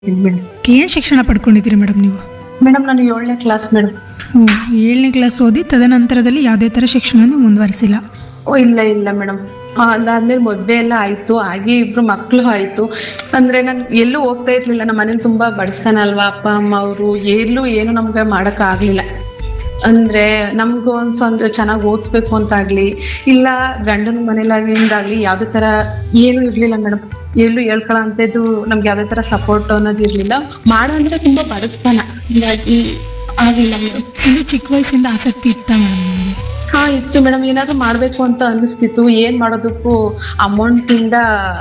Madam ಏನು ಶಿಕ್ಷಣ ಪಡ್ಕೊಂಡಿದ್ದೀರಿ madam ನೀವು ಮೇಡಮ್ ನಾನು ಏಳನೇ ಕ್ಲಾಸ್ ಮೇಡಮ್ ಓ ಏಳನೇ ಕ್ಲಾಸ್ ಓದಿ ತದನಂತರದಲ್ಲಿ ಯಾವುದೇ ಥರ ಶಿಕ್ಷಣವನ್ನು ಮುಂದುವರಿಸಿಲ್ಲ ಓ ಇಲ್ಲ ಇಲ್ಲ ಮೇಡಮ್ ಅದಾದ್ಮೇಲೆ ಮದ್ವೆ ಎಲ್ಲ ಆಯ್ತು ಹಾಗೆ ಇಬ್ರು ಮಕ್ಳು ಆಯ್ತು ಅಂದ್ರೆ ನಾನು ಎಲ್ಲೂ ಹೋಗ್ತಾ ಇರ್ಲಿಲ್ಲ ನಮ್ಮ ಮನೇಲಿ ತುಂಬಾ ಬಡಿಸ್ತಾನ ಅಲ್ವಾ ಅಪ್ಪ ಅಮ್ಮ ಅವರು ಎಲ್ಲೂ ಏನು ನಮ್ಗೆ ಮಾಡಕ್ ಆಗ್ಲಿಲ್ಲ ಅಂದ್ರೆ ನಮ್ಗೂ ಒಂದ್ ಸ್ವಂತ ಚೆನ್ನಾಗಿ ಓದಿಸ್ಬೇಕು ಅಂತಾಗ್ಲಿ ಇಲ್ಲ ಗಂಡನ ಮನೇಲಾಗಿಂದಾಗ್ಲಿ ಯಾವ್ದೇ ತರ ಏನು ಇರ್ಲಿಲ್ಲ ಮೇಡಮ್ ಎಲ್ಲೂ ಹೇಳ್ಕೊಳ್ಳೋ ಅಂಥದ್ದು ನಮ್ಗೆ ಯಾವ್ದೇ ತರ ಸಪೋರ್ಟ್ ಅನ್ನೋದು ಇರ್ಲಿಲ್ಲ ಮಾಡೋ ಅಂದ್ರೆ ತುಂಬಾ ಬಡಿಸ್ತಾನ ಹೀಗಾಗಿ ಆಗ್ಲಿಲ್ಲ ಮೇಡಮ್ ಅಂದರೆ ಚಿಕ್ಕ ವಯಸ್ಸಿಂದ ಆಸಕ್ತಿ ಇತ್ತ ಮೇಡಮ್ ನಿಮಗೆ ಹಾ ಇತ್ತು ಮೇಡಮ್ ಏನಾದ್ರು ಮಾಡ್ಬೇಕು ಅಂತ ಅನಿಸ್ತಿತ್ತು ಏನ್ ಮಾಡೋದಕ್ಕೂ ಅಮೌಂಟ್ ಇಂದ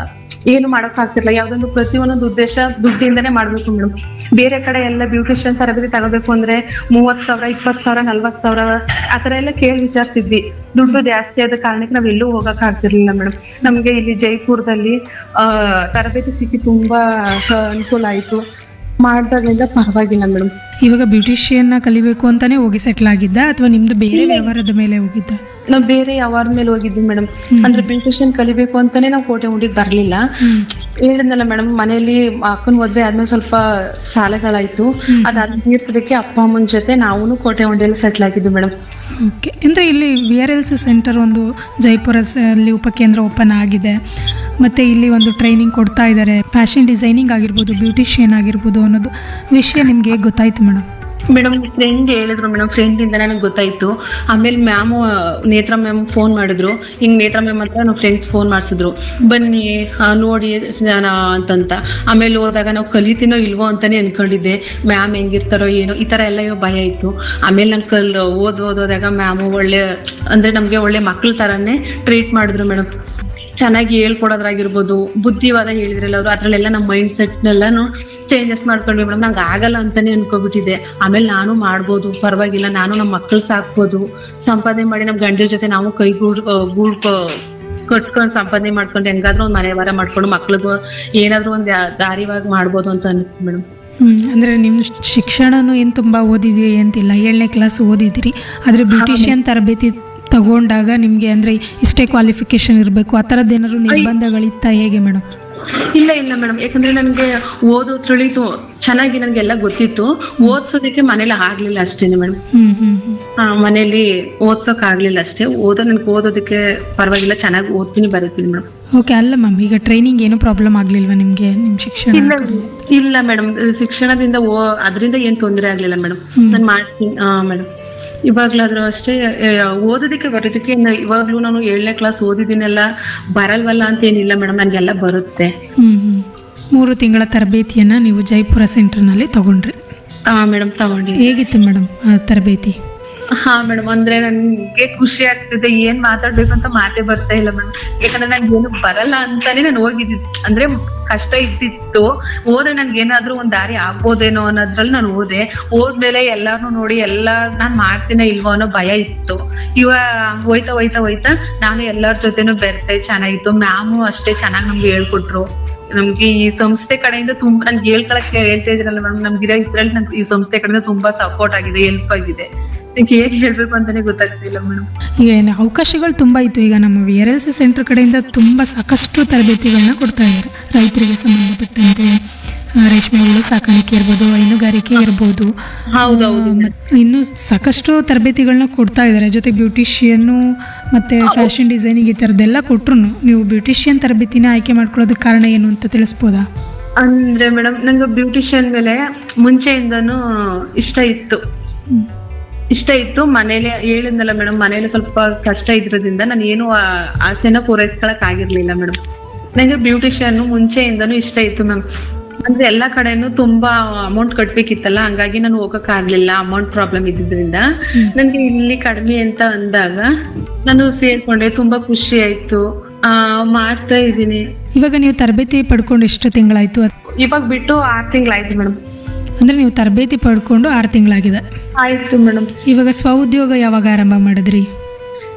ಏನು ಮಾಡಕ್ ಆಗ್ತಿರ್ಲಿಲ್ಲ ಯಾವ್ದೊಂದು ಪ್ರತಿಯೊಂದೊಂದು ಉದ್ದೇಶ ದುಡ್ಡಿಂದನೇ ಮಾಡ್ಬೇಕು ಮೇಡಮ್ ಬೇರೆ ಕಡೆ ಎಲ್ಲ ಬ್ಯೂಟಿಷಿಯನ್ ತರಬೇತಿ ತಗೋಬೇಕು ಅಂದ್ರೆ ಮೂವತ್ ಸಾವಿರ ಇಪ್ಪತ್ ಸಾವಿರ ನಲ್ವತ್ ಸಾವಿರ ಆತರ ಎಲ್ಲ ಕೇಳಿ ವಿಚಾರಿಸಿದ್ವಿ ದುಡ್ಡು ಜಾಸ್ತಿ ಆದ ಕಾರಣಕ್ಕೆ ನಾವ್ ಎಲ್ಲೂ ಹೋಗಕ್ ಆಗ್ತಿರ್ಲಿಲ್ಲ ಮೇಡಮ್ ನಮ್ಗೆ ಇಲ್ಲಿ ಜೈಪುರದಲ್ಲಿ ಆ ತರಬೇತಿ ಸಿಕ್ಕಿ ತುಂಬಾ ಸ- ಅನುಕೂಲ ಆಯ್ತು ಮಾಡ್ದಾಗ್ಲಿಂದ ಪರವಾಗಿಲ್ಲ ಮೇಡಮ್ ಇವಾಗ ಬ್ಯೂಟಿಷಿಯನ್ನ ಕಲಿಬೇಕು ಅಂತಾನೆ ಹೋಗಿ ಸೆಟ್ಲ್ ಆಗಿದ್ದ ಅಥವಾ ನಿಮ್ದು ಬೇರೆ ವ್ಯವಹಾರದ ಮೇಲೆ ಹೋಗಿದ್ದ ನಾವ್ ಬೇರೆ ಯಾವಾರ ಮೇಲೆ ಹೋಗಿದ್ವಿ ಮೇಡಮ್ ಅಂದ್ರೆ ಬ್ಯೂಟಿಷಿಯನ್ ಕಲಿಬೇಕು ಅಂತಾನೆ ನಾವು ಕೋಟೆ ಉಂಡಿದ್ ಬರ್ಲಿಲ್ಲ ಹೇಳಿದ್ನಲ್ಲ ಮೇಡಮ್ ಮನೇಲಿ ಅಕ್ಕನ ಮದ್ವೆ ಆದ್ಮೇಲೆ ಸ್ವಲ್ಪ ಸಾಲಗಳಾಯ್ತು ಅದಾದ್ ತೀರ್ಸೋದಕ್ಕೆ ಅಪ್ಪ ಅಮ್ಮನ ಜೊತೆ ನಾವು ಕೋಟೆ ಉಂಡಿಯಲ್ಲಿ ಸೆಟ್ಲ್ ಆಗಿದ್ವಿ ಮೇಡಮ್ ಓಕೆ ಅಂದರೆ ಇಲ್ಲಿ V R L C centre ಒಂದು ಜೈಪುರಲ್ಲಿ ಉಪಕೇಂದ್ರ ಓಪನ್ ಆಗಿದೆ ಮತ್ತು ಇಲ್ಲಿ ಒಂದು ಟ್ರೈನಿಂಗ್ ಕೊಡ್ತಾ ಇದ್ದಾರೆ ಫ್ಯಾಷನ್ ಡಿಸೈನಿಂಗ್ ಆಗಿರ್ಬೋದು ಬ್ಯೂಟಿಷಿಯನ್ ಆಗಿರ್ಬೋದು ಅನ್ನೋದು ವಿಷಯ ನಿಮಗೆ ಹೇಗೆ ಗೊತ್ತಾಯ್ತು ಮೇಡಮ್ ಮೇಡಮ್ ಫ್ರೆಂಡ್ ಹೇಳಿದ್ರು ಮೇಡಮ್ ಫ್ರೆಂಡ್ ಇಂದ ನನಗೆ ಗೊತ್ತಾಯ್ತು ಆಮೇಲೆ ಮ್ಯಾಮು ನೇತ್ರ ಮ್ಯಾಮ್ ಫೋನ್ ಮಾಡಿದ್ರು ಹಿಂಗ್ ನೇತ್ರ ಮ್ಯಾಮ್ ಹತ್ರ ನಾವು ಫ್ರೆಂಡ್ಸ್ ಫೋನ್ ಮಾಡಿಸಿದ್ರು ಬನ್ನಿ ಆ, ನೋಡಿ ಜನ ಅಂತಂತ ಆಮೇಲೆ ಹೋದಾಗ ನಾವು ಕಲಿತೀನೋ ಇಲ್ವೋ ಅಂತಾನೆ ಅನ್ಕೊಂಡಿದ್ದೆ ಮ್ಯಾಮ್ ಹೆಂಗಿರ್ತಾರೋ ಏನೋ ಈ ತರ ಎಲ್ಲ ಭಯ ಇತ್ತು ಆಮೇಲೆ ನಾನು ಕಲ್ ಓದ್ ಓದೋದಾಗ ಮ್ಯಾಮು ಒಳ್ಳೆ ಅಂದ್ರೆ ನಮ್ಗೆ ಒಳ್ಳೆ ಮಕ್ಳ ತರಾನೇ ಟ್ರೀಟ್ ಮಾಡಿದ್ರು ಮೇಡಮ್ ಚೆನ್ನಾಗಿ ಹೇಳ್ಕೊಡೋದ್ರಾಗಿರ್ಬೋದು ಬುದ್ಧಿವಾದ ಹೇಳಿದ್ರಲ್ಲ ಅವರು ಅದ್ರಲ್ಲೆಲ್ಲ ನಮ್ಮ ಮೈಂಡ್ ಸೆಟ್ನೆಲ್ಲಾನು ಚೇಂಜಸ್ ಮಾಡ್ಕೊಂಡ್ವಿ ಮೇಡಮ್ ನಂಗೆ ಆಗಲ್ಲ ಅಂತಾನೆ ಅನ್ಕೋಬಿಟ್ಟಿದ್ದೆ ಆಮೇಲೆ ನಾನು ಮಾಡ್ಬೋದು ಪರವಾಗಿಲ್ಲ ನಾನು ನಮ್ಮ ಮಕ್ಕಳು ಸಾಕ್ಬೋದು ಸಂಪಾದನೆ ಮಾಡಿ ನಮ್ಮ ಗಂಡರ ಜೊತೆ ನಾವು ಕೈ ಗೂಡ್ ಗೂಡ್ಕೊ ಕಟ್ಕೊಂಡು ಸಂಪಾದನೆ ಮಾಡ್ಕೊಂಡು ಹೆಂಗಾದ್ರೂ ಒಂದು ಮನೆ ವಾರ ಮಾಡ್ಕೊಂಡು ಮಕ್ಳಿಗೂ ಏನಾದ್ರೂ ಒಂದು ದಾರಿವಾಗಿ ಮಾಡ್ಬೋದು ಅಂತ ಅನ್ಸುತ್ತೆ ಮೇಡಮ್ ಅಂದರೆ ನಿಮ್ಮ ಶಿಕ್ಷಣನೂ ಏನು ತುಂಬ ಓದಿದ್ದೀರಿ ಅಂತಿಲ್ಲ ಏಳನೇ ಕ್ಲಾಸ್ ಓದಿದ್ದೀರಿ ಆದರೆ ಬ್ಯೂಟಿಷಿಯನ್ ತರಬೇತಿ ತಗೊಂಡಾಗ ನಿಮಗೆ ಅಂದರೆ ಇಷ್ಟೇ ಕ್ವಾಲಿಫಿಕೇಶನ್ ಇರಬೇಕು ಆ ಥರದ್ದು ಏನಾದ್ರು ನಿರ್ಬಂಧಗಳಿತ್ತ ಹೇಗೆ ಮೇಡಮ್ ಇಲ್ಲ ಇಲ್ಲ ಮೇಡಮ್ ಯಾಕಂದ್ರೆ ನನಗೆ ಓದೋ ತಿಳಿತು ಚೆನ್ನಾಗಿ ನನಗೆಲ್ಲ ಗೊತ್ತಿತ್ತು ಓದ್ಸೋದಕ್ಕೆ ಮನೇಲಿ ಆಗ್ಲಿಲ್ಲ ಅಷ್ಟೇನೆ ಮೇಡಮ್ ಹ್ಞೂ ಹ್ಞೂ ಹ್ಞೂ ಆ, ಮನೇಲಿ ಓದ್ಸೋಕ್ ಆಗ್ಲಿಲ್ಲ ಅಷ್ಟೇ ಓದೋ ನನ್ಗೆ ಓದೋದಕ್ಕೆ ಪರವಾಗಿಲ್ಲ ಚೆನ್ನಾಗಿ ಓದ್ತೀನಿ ಬರೀತೀನಿ ಮೇಡಮ್ ಓಕೆ ಅಲ್ಲ ಮ್ಯಾಮ್ ಈಗ ಟ್ರೈನಿಂಗ್ ಏನೂ ಪ್ರಾಬ್ಲಮ್ ಆಗಲಿಲ್ವಾ ನಿಮಗೆ ನಿಮ್ಮ ಶಿಕ್ಷಣ ಇಲ್ಲ ಇಲ್ಲ ಮೇಡಮ್ ಶಿಕ್ಷಣದಿಂದ ಓ ಅದರಿಂದ ಏನ್ ತೊಂದರೆ ಆಗ್ಲಿಲ್ಲ ಮೇಡಮ್ ನಾನು ಮಾಡ್ತೀನಿ ಮೇಡಮ್ ಇವಾಗ್ಲಾದ್ರೂ ಅಷ್ಟೇ ಆ, ಓದೋದಕ್ಕೆ ಬರೋದಕ್ಕೆ ಇನ್ನು ಇವಾಗ್ಲೂ ನಾನು ಏಳನೇ ಕ್ಲಾಸ್ ಓದಿದ್ದೀನೆಲ್ಲ ಬರಲ್ವಲ್ಲ ಅಂತ ಏನಿಲ್ಲ ಮೇಡಮ್ ನನಗೆಲ್ಲ ಬರುತ್ತೆ ಹ್ಞೂ ಹ್ಞೂ ಮೂರು ತಿಂಗಳ ತರಬೇತಿಯನ್ನು ನೀವು ಜೈಪುರ ಸೆಂಟರ್ನಲ್ಲಿ ತಗೊಂಡ್ರಿ ಹಾ ಮೇಡಮ್ ತಗೊಂಡಿ ಹೇಗಿತ್ತು ಮೇಡಮ್ ಆ ತರಬೇತಿ ಹಾ ಮೇಡಮ್ ಅಂದ್ರೆ ನನ್ಗೆ ಖುಷಿ ಆಗ್ತಿದೆ ಏನ್ ಮಾತಾಡ್ಬೇಕು ಅಂತ ಮಾತೇ ಬರ್ತಾ ಇಲ್ಲ ಮೇಡಮ್ ಯಾಕಂದ್ರೆ ನನ್ಗೆ ಏನು ಬರಲ್ಲ ಅಂತಾನೆ ನಾನು ಹೋಗಿದ್ದಿದ್ದು ಅಂದ್ರೆ ಕಷ್ಟ ಇದ್ದಿತ್ತು ಹೋದ್ರೆ ನನ್ಗೆ ಏನಾದ್ರೂ ಒಂದ್ ದಾರಿ ಆಗ್ಬೋದೇನೋ ಅನ್ನೋದ್ರಲ್ಲಿ ನಾನು ಹೋದೆ ಹೋದ್ಮೇಲೆ ಎಲ್ಲಾರ್ನು ನೋಡಿ ಎಲ್ಲಾ ನಾನ್ ಮಾಡ್ತೀನ ಇಲ್ವೋ ಅನ್ನೋ ಭಯ ಇತ್ತು ಇವ ಹೋಯ್ತಾ ಹೋಯ್ತಾ ಹೋಯ್ತಾ ನಾನು ಎಲ್ಲಾರ್ ಜೊತೆನೂ ಬೆರ್ತೆ ಚೆನ್ನಾಗಿತ್ತು ಮ್ಯಾಮು ಅಷ್ಟೇ ಚೆನ್ನಾಗಿ ನಮ್ಗೆ ಹೇಳ್ಕೊಟ್ರು ನಮ್ಗೆ ಈ ಸಂಸ್ಥೆ ಕಡೆಯಿಂದ ತುಂಬಾ ನನ್ಗೆ ಹೇಳ್ಕೊಳಕ್ಕೆ ಹೇಳ್ತಾ ಇದ್ರಲ್ಲ ಮೇಡಮ್ ನಮ್ಗೆ ಇದ್ರಲ್ಲಿ ನನ್ಗೆ ಈ ಸಂಸ್ಥೆ ಕಡೆಯಿಂದ ತುಂಬಾ ಸಪೋರ್ಟ್ ಆಗಿದೆ ಹೆಲ್ಪ್ ಆಗಿದೆ ನಂಗೆ ಏನ್ ಹೇಳ್ಬೇಕು ಅಂತಾನೆ ಗೊತ್ತಾಗ್ತಿಲ್ಲ ಮೇಡಮ್ ಈಗ ಏನು ಅವಕಾಶಗಳು ತುಂಬ ಇತ್ತು ಈಗ ನಮ್ಮ V R L C centre ಕಡೆಯಿಂದ ತುಂಬ ಸಾಕಷ್ಟು ತರಬೇತಿಗಳನ್ನ ಕೊಡ್ತಾ ಇದ್ದಾರೆ ರೈತರಿಗೆ ಸಂಬಂಧಪಟ್ಟಂತೆ ಆ, ರೇಷ್ಮೆ ಹುಳು ಸಾಕಾಣಿಕೆ ಇರ್ಬೋದು ಹೈನುಗಾರಿಕೆ ಇರ್ಬೋದು ಹೌದೌದು ಆ, ಮತ್- ಇನ್ನು ಸಾಕಷ್ಟು ತರಬೇತಿಗಳನ್ನ ಕೊಡ್ತಾ ಇದ್ದಾರೆ ಜೊತೆ ಬ್ಯೂಟಿಷಿಯನ್ನು ಮತ್ತು ಫ್ಯಾಷನ್ ಡಿಸೈನಿಂಗ್ ಈ ಥರದ್ದೆಲ್ಲ ಕೊಟ್ರು ನೀವು ಬ್ಯೂಟಿಷಿಯನ್ ತರಬೇತಿನ ಆಯ್ಕೆ ಮಾಡ್ಕೊಳ್ಳೋದಕ್ಕೆ ಕಾರಣ ಏನು ಅಂತ ತಿಳಿಸ್ಬೋದಾ ಅಂದ್ರೆ ಮೇಡಮ್ ನಂಗೆ ಬ್ಯೂಟಿಷಿಯನ್ ಮೇಲೆ ಮುಂಚೆಯಿಂದನೂ ಇಷ್ಟ ಇತ್ತು ಹ್ಮ್. ಇಷ್ಟ ಇತ್ತು ಮನೇಲೆ ಹೇಳಿದ್ನಲ್ಲ ಮೇಡಮ್ ಮನೇಲಿ ಸ್ವಲ್ಪ ಕಷ್ಟ ಇದ್ರದಿಂದ ನಾನು ಏನು ಆ ಆಸೆನ ಪೂರೈಸ್ಕೊಳಕ್ ಆಗಿರ್ಲಿಲ್ಲ ಮೇಡಮ್ ನಂಗೆ ಬ್ಯೂಟಿಷಿಯನ್ ಮುಂಚೆಯಿಂದನೂ ಇಷ್ಟ ಇತ್ತು ಮ್ಯಾಮ್ ಅಂದ್ರೆ ಎಲ್ಲಾ ಕಡೆನೂ ತುಂಬಾ ಅಮೌಂಟ್ ಕಟ್ಬೇಕಿತ್ತಲ್ಲ ಹಂಗಾಗಿ ನಾನು ಹೋಗಕ್ ಆಗ್ಲಿಲ್ಲ ಅಮೌಂಟ್ ಪ್ರಾಬ್ಲಮ್ ಇದ್ದಿದ್ರಿಂದ ನನ್ಗೆ ಇಲ್ಲಿ ಕಡಿಮೆ ಅಂತ ಅಂದಾಗ ನಾನು ಸೇರ್ಕೊಂಡೆ ತುಂಬಾ ಖುಷಿ ಆಯ್ತು ಆ ಮಾಡ್ತಾ ಇದ್ದೀನಿ ಇವಾಗ ನೀವು ತರಬೇತಿ ಪಡ್ಕೊಂಡು ಎಷ್ಟು ತಿಂಗಳಾಯಿತು ಇವಾಗ ಬಿಟ್ಟು ಆರ್ ತಿಂಗಳಾಯ್ತು ಮೇಡಮ್ ಅಂದರೆ ನೀವು ತರಬೇತಿ ಪಡ್ಕೊಂಡು ಆರು ತಿಂಗಳಾಗಿದೆ ಆಯ್ತು ಮೇಡಮ್ ಇವಾಗ ಸ್ವಉದ್ಯೋಗ ಯಾವಾಗ ಆರಂಭ ಮಾಡಿದ್ರಿ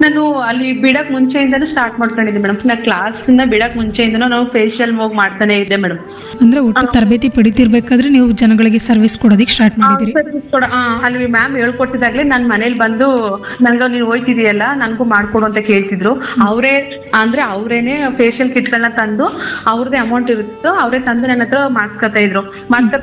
ನಾನು ಅಲ್ಲಿ ಬಿಡಕ್ ಮುಂಚೆಯಿಂದನೂ ಸ್ಟಾರ್ಟ್ ಮಾಡ್ಕೊಂಡಿದ್ದೆ ಮೇಡಮ್ ನಾ ಕ್ಲಾಸ್ ಬಿಡಕ್ ಮುಂಚೆಯಿಂದನೂ ನಾವು ಫೇಶಿಯಲ್ ಹೋಗಿ ಮಾಡ್ತಾನೆ ಇದ್ದೆ ಮೇಡಮ್ ಅಂದ್ರೆ ಒಟ್ಟು ತರಬೇತಿ ಪಡಿತಿರ್ಬೇಕಾದ್ರೆ ನೀವು ಜನಗಳಿಗೆ ಸರ್ವಿಸ್ ಕೊಡೋದಕ್ಕೆ ಸ್ಟಾರ್ಟ್ ಮಾಡಿದಿರಿ ಅಲ್ಲಿ ಮ್ಯಾಮ್ ಹೇಳ್ಕೊಡ್ತಿದಾಗ್ಲೇ ನನ್ ಮನೇಲಿ ಬಂದು ನನ್ಗ ನೀನ್ ಹೋಯ್ತಿದೀಯಲ್ಲ ನನ್ಗೂ ಮಾಡ್ಕೊಡು ಅಂತ ಕೇಳ್ತಿದ್ರು ಅವರೇ ಅಂದ್ರೆ ಅವ್ರೇನೆ ಫೇಶಿಯಲ್ ಕಿಟ್ಗಳನ್ನ ತಂದು ಅವ್ರದೇ ಅಮೌಂಟ್ ಇರುತ್ತೋ ಅವರೇ ತಂದು ನನ್ನ ಹತ್ರ ಮಾಡ್ಸ್ಕೊತಾ ಇದ್ರು ಮಾಡ್ಸ್ಕೊತಾ